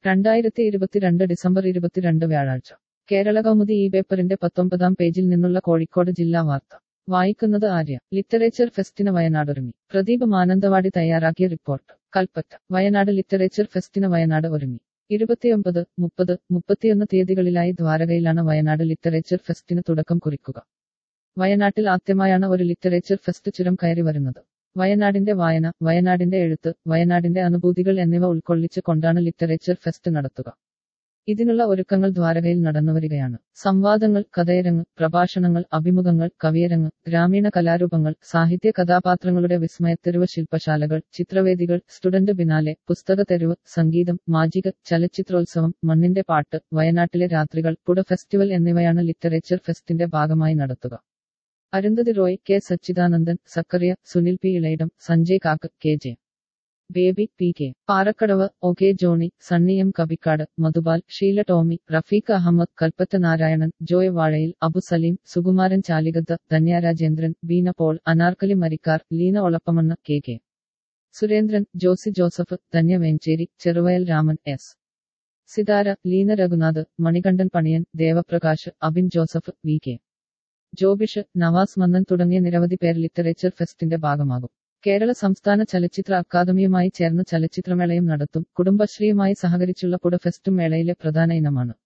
രണ്ടായിരത്തി ഇരുപത്തിരണ്ട് ഡിസംബർ ഇരുപത്തിരണ്ട് വ്യാഴാഴ്ച കേരള കൗമുദി ഈ പേപ്പറിന്റെ പത്തൊമ്പതാം പേജിൽ നിന്നുള്ള കോഴിക്കോട് ജില്ലാ വാർത്ത വായിക്കുന്നത് ആര്യ ലിറ്ററേച്ചർ ഫെസ്റ്റിന് വയനാടൊരുങ്ങി പ്രദീപ് മാനന്തവാടി തയ്യാറാക്കിയ റിപ്പോർട്ട് കൽപ്പറ്റ വയനാട് ലിറ്ററേച്ചർ ഫെസ്റ്റിന് വയനാട് ഒരുങ്ങി ഇരുപത്തിയൊമ്പത് മുപ്പത് മുപ്പത്തിയൊന്ന് തീയതികളിലായി ദ്വാരകയിലാണ് വയനാട് ലിറ്ററേച്ചർ ഫെസ്റ്റിന് തുടക്കം കുറിക്കുക വയനാട്ടിൽ ആദ്യമായാണ് ഒരു ലിറ്ററേച്ചർ ഫെസ്റ്റ് ചുരം കയറി വരുന്നത് വയനാടിന്റെ വായന വയനാടിന്റെ എഴുത്ത് വയനാടിന്റെ അനുഭൂതികൾ എന്നിവ ഉൾക്കൊള്ളിച്ച് കൊണ്ടാണ് ലിറ്ററേച്ചർ ഫെസ്റ്റ് നടത്തുക ഇതിനുള്ള ഒരുക്കങ്ങൾ ദ്വാരകയിൽ നടന്നുവരികയാണ് സംവാദങ്ങൾ കഥയരങ്ങ് പ്രഭാഷണങ്ങൾ അഭിമുഖങ്ങൾ കവിയരങ്ങ് ഗ്രാമീണ കലാരൂപങ്ങൾ സാഹിത്യ കഥാപാത്രങ്ങളുടെ വിസ്മയത്തെരുവ് ശില്പശാലകൾ ചിത്രവേദികൾ സ്റ്റുഡന്റ് ബിനാലെ പുസ്തക തെരുവ് സംഗീതം മാജിക ചലച്ചിത്രോത്സവം മണ്ണിന്റെ പാട്ട് വയനാട്ടിലെ രാത്രികൾ പുട ഫെസ്റ്റിവൽ എന്നിവയാണ് ലിറ്ററേച്ചർ ഫെസ്റ്റിന്റെ ഭാഗമായി നടത്തുക Arundhati Roy K Sachidanandan Zacharia Sunil P Elayidam Sanjay Kak K J Baby P K Parakkadavu O K Johny Sunny M Kabikkad Madhupal Sheela Tomy Rafeeq Ahmed Kalpetta Narayanan Joy Vazhayil Abu Salim Sukumaran Chalikkath Dhanya Rajendran Beena Paul Anarkali Marikar Leena Olappamanna K K Surendran Josy Joseph Dhanya Vengery Cheruvayal Raman S Sithara Leena Raghunath Manikandan Paniyan Devaprakash Abin Joseph V K Jobish Navas മന്നൻ തുടങ്ങിയ നിരവധി പേർ ലിറ്ററേച്ചർ ഫെസ്റ്റിന്റെ ഭാഗമാകും കേരള സംസ്ഥാന ചലച്ചിത്ര അക്കാദമിയുമായി ചേർന്ന് ചലച്ചിത്രമേളയും നടത്തും കുടുംബശ്രീയുമായി സഹകരിച്ചുള്ള പുട ഫെസ്റ്റും മേളയിലെ പ്രധാന ഇനമാണ്